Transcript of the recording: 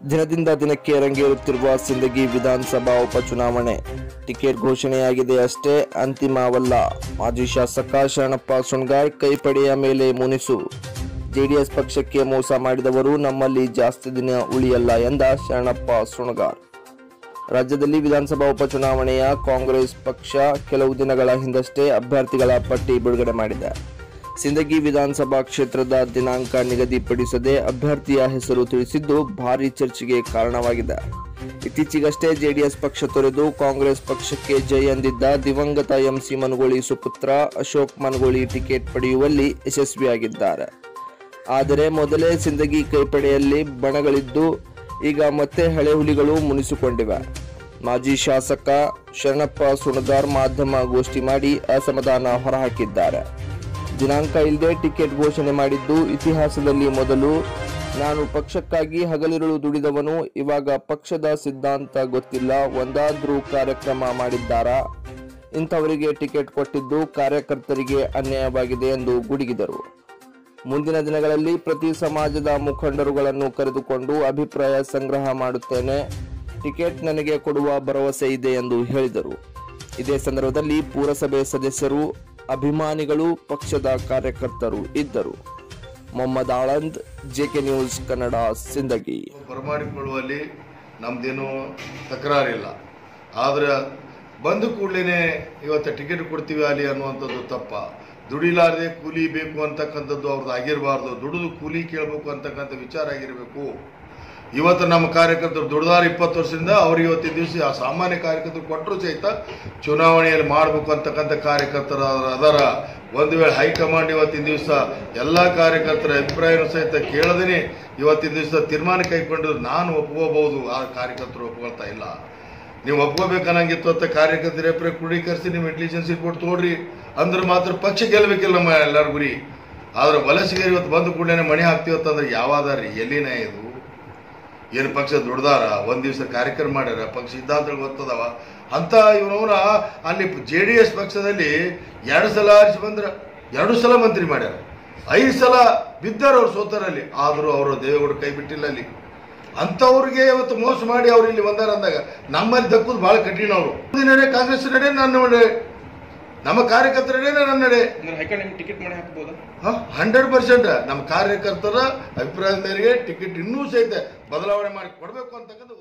ದಿನದಿಂದ ದಿನಕ್ಕೆ ರಂಗೇರುತ್ತಿರುವ ಸಿಂದಗಿ ವಿಧಾನಸಭಾ ಉಪಚುನಾವಣೆ ಟಿಕೆಟ್ ಘೋಷಣೆಯಾಗಿದೆ ಅಷ್ಟೇ ಅಂತಿಮವಲ್ಲ ಮಾಜಿ ಶಾಸಕ ಶರಣಪ್ಪ ಸುಣ್ಗಾರ್ ಕೈಪಡೆಯ ಮೇಲೆ ಮುನಿಸು ಜೆಡಿಎಸ್ ಪಕ್ಷಕ್ಕೆ ಮೋಸ ಮಾಡಿದವರು ನಮ್ಮಲ್ಲಿ ಜಾಸ್ತಿ ದಿನ ಉಳಿಯಲ್ಲ ಎಂದ ಶರಣಪ್ಪ ಸುಣ್ಗಾರ್ ರಾಜ್ಯದಲ್ಲಿ ವಿಧಾನಸಭಾ ಉಪಚುನಾವಣೆಯ ಕಾಂಗ್ರೆಸ್ ಪಕ್ಷ ಕೆಲವು ದಿನಗಳ ಹಿಂದಷ್ಟೇ ಅಭ್ಯರ್ಥಿಗಳ ಪಟ್ಟಿ ಬಿಡುಗಡೆ ಮಾಡಿದೆ ಸಿಂದಗಿ ವಿಧಾನಸಭಾ ಕ್ಷೇತ್ರದ ದಿನಾಂಕ ನಿಗದಿಪಡಿಸದೆ ಅಭ್ಯರ್ಥಿಯ ಹೆಸರು ತಿಳಿಸಿದ್ದು ಭಾರೀ ಚರ್ಚೆಗೆ ಕಾರಣವಾಗಿದೆ ಇತ್ತೀಚೆಗಷ್ಟೇ ಜೆಡಿಎಸ್ ಪಕ್ಷ ತೊರೆದು ಕಾಂಗ್ರೆಸ್ ಪಕ್ಷಕ್ಕೆ ಜೈ ಎಂದಿದ್ದ ದಿವಂಗತ ಎಂಸಿ ಮನಗೋಳಿ ಸುಪುತ್ರ ಅಶೋಕ್ ಮನಗೋಳಿ ಟಿಕೆಟ್ ಪಡೆಯುವಲ್ಲಿ ಯಶಸ್ವಿಯಾಗಿದ್ದಾರೆ ಆದರೆ ಮೊದಲೇ ಸಿಂದಗಿ ಕೈಪಡೆಯಲ್ಲಿ ಬಣಗಳಿದ್ದು ಈಗ ಮತ್ತೆ ಹಳೆ ಹುಲಿಗಳು ಮುನಿಸಿಕೊಂಡಿವೆ ಮಾಜಿ ಶಾಸಕ ಶರಣಪ್ಪ ಸುಣದಾರ್ ಮಾಧ್ಯಮ ಗೋಷ್ಠಿ ಮಾಡಿ ಅಸಮಾಧಾನ ಹೊರಹಾಕಿದ್ದಾರೆ ದಿನಾಂಕ ಇಲ್ಲದೆ ಟಿಕೆಟ್ ಘೋಷಣೆ ಮಾಡಿದ್ದು ಇತಿಹಾಸದಲ್ಲಿ ಮೊದಲು ನಾನು ಪಕ್ಷಕ್ಕಾಗಿ ಹಗಲಿರುಳು ದುಡಿದವನು ಇವಾಗ ಪಕ್ಷದ ಸಿದ್ಧಾಂತ ಗೊತ್ತಿಲ್ಲ ಒಂದಾದ್ರೂ ಕಾರ್ಯಕ್ರಮ ಮಾಡಿದ್ದಾರಾ ಇಂಥವರಿಗೆ ಟಿಕೆಟ್ ಕೊಟ್ಟಿದ್ದು ಕಾರ್ಯಕರ್ತರಿಗೆ ಅನ್ಯಾಯವಾಗಿದೆ ಎಂದು ಗುಡುಗಿದರು ಮುಂದಿನ ದಿನಗಳಲ್ಲಿ ಪ್ರತಿ ಸಮಾಜದ ಮುಖಂಡರುಗಳನ್ನು ಕರೆದುಕೊಂಡು ಅಭಿಪ್ರಾಯ ಸಂಗ್ರಹ ಮಾಡುತ್ತೇನೆ ಟಿಕೆಟ್ ನನಗೆ ಕೊಡುವ ಭರವಸೆ ಇದೆ ಎಂದು ಹೇಳಿದರು ಇದೇ ಸಂದರ್ಭದಲ್ಲಿ ಪುರಸಭೆ ಸದಸ್ಯರು ಅಭಿಮಾನಿಗಳು ಪಕ್ಷದ ಕಾರ್ಯಕರ್ತರು ಇದ್ದರು ಮೊಹಮ್ಮದ್ ಆಳಂದ್ ಜೆಕೆ ನ್ಯೂಸ್ ಕನ್ನಡ ಸಿಂದಗಿ ಬರಮಾಡಿಕೊಳ್ಳುವಲ್ಲಿ ನಮ್ದೇನು ತಕರಾರಿಲ್ಲ ಆದರೆ ಬಂದ ಕೂಡಲೇ ಇವತ್ತು ಟಿಕೆಟ್ ಕೊಡ್ತೀವಿ ಅಲ್ಲಿ ಅನ್ನುವಂಥದ್ದು ತಪ್ಪ ದುಡಿಲಾರದೆ ಕೂಲಿ ಬೇಕು ಅಂತಕ್ಕಂಥದ್ದು ಅವ್ರದ್ದು ಆಗಿರಬಾರ್ದು ದುಡಿದು ಕೂಲಿ ಕೇಳಬೇಕು ಅಂತಕ್ಕಂಥ ವಿಚಾರ ಆಗಿರಬೇಕು ಇವತ್ತು ನಮ್ಮ ಕಾರ್ಯಕರ್ತರು ದುಡ್ದಾರ ಇಪ್ಪತ್ತು ವರ್ಷದಿಂದ ಅವ್ರಿಗೆ ಇವತ್ತಿನ ದಿವಸ ಆ ಸಾಮಾನ್ಯ ಕಾರ್ಯಕರ್ತರು ಕೊಟ್ಟರು ಸಹಿತ ಚುನಾವಣೆಯಲ್ಲಿ ಮಾಡಬೇಕು ಅಂತಕ್ಕಂಥ ಕಾರ್ಯಕರ್ತರು ಅದರ ಒಂದು ವೇಳೆ ಹೈಕಮಾಂಡ್ ಇವತ್ತಿನ ದಿವಸ ಎಲ್ಲ ಕಾರ್ಯಕರ್ತರ ಅಭಿಪ್ರಾಯನೂ ಸಹಿತ ಕೇಳದೇ ಇವತ್ತಿನ ದಿವಸ ತೀರ್ಮಾನ ಕೈಗೊಂಡು ನಾನು ಒಪ್ಕೋಬಹುದು ಆ ಕಾರ್ಯಕರ್ತರು ಒಪ್ಕೊಳ್ತಾ ಇಲ್ಲ ನೀವು ಒಪ್ಕೋಬೇಕನ್ನಂಗಿತ್ತು ಅಂತ ಕಾರ್ಯಕರ್ತರ ಅಭಿಪ್ರಾಯ ಕ್ರೋಢೀಕರಿಸಿ ನೀವು ಇಂಟೆಲಿಜೆನ್ಸ್ ರಿಪೋರ್ಟ್ ತೋಡ್ರಿ ಅಂದ್ರೆ ಮಾತ್ರ ಪಕ್ಷ ಗೆಲ್ಲಬೇಕಿಲ್ಲ ನಮ್ಮ ಎಲ್ಲರ ಗುರಿ ಆದ್ರೆ ವಲಸಿಗರು ಇವತ್ತು ಬಂದ ಕೂಡಲೇ ಮಣಿ ಹಾಕ್ತೀವತ್ತಂದ್ರೆ ಯಾವಾದಾರಿ ಎಲ್ಲಿನ ಇದು ಏನು ಪಕ್ಷ ದುಡ್ದಾರ ಒಂದ್ ದಿವಸ ಕಾರ್ಯಕ್ರಮ ಮಾಡ್ಯಾರ ಪಕ್ಷ ಸಿದ್ಧಾಂತಗಳು ಗೊತ್ತದವ ಅಂತ ಇವನವರ ಅಲ್ಲಿ ಜೆ ಡಿ ಎಸ್ ಪಕ್ಷದಲ್ಲಿ ಎರಡು ಸಲ ಆರಿಸಿ ಬಂದ್ರ ಎರಡು ಸಲ ಮಂತ್ರಿ ಮಾಡ್ಯಾರ ಐದು ಸಲ ಬಿದ್ದಾರ ಅವ್ರು ಸೋತರಲ್ಲಿ ಆದರೂ ಅವರು ದೇವೇಗೌಡ ಕೈ ಬಿಟ್ಟಿಲ್ಲ ಅಲ್ಲಿ ಅಂಥವ್ರಿಗೆ ಇವತ್ತು ಮೋಸ ಮಾಡಿ ಅವ್ರು ಇಲ್ಲಿ ಬಂದಾರ ಅಂದಾಗ ನಮ್ಮಲ್ಲಿ ದಕ್ಕುದು ಬಹಳ ಕಠಿಣ ಅವರು ನಡೆ ಕಾಂಗ್ರೆಸ್ ನಡೆ ನನ್ನ ನಡೆ ನಮ್ಮ ಕಾರ್ಯಕರ್ತರ ನಡೆ ನನ್ನ ನಡೆ ಅಂದ್ರೆ ಹೈಕಮಾಂಡ್ ನಿಮ್ಗೆ ಟಿಕೆಟ್ ಮಾಡಿ ಹಾಕ್ಬೋದಾ ಹಂಡ್ರೆಡ್ ಪರ್ಸೆಂಟ್ ನಮ್ಮ ಕಾರ್ಯಕರ್ತರ ಅಭಿಪ್ರಾಯದ ಮೇರೆಗೆ ಟಿಕೆಟ್ ಇನ್ನೂ ಸಹಿತ ಬದಲಾವಣೆ ಮಾಡಿ ಕೊಡಬೇಕು ಅಂತಕ್ಕಂಥ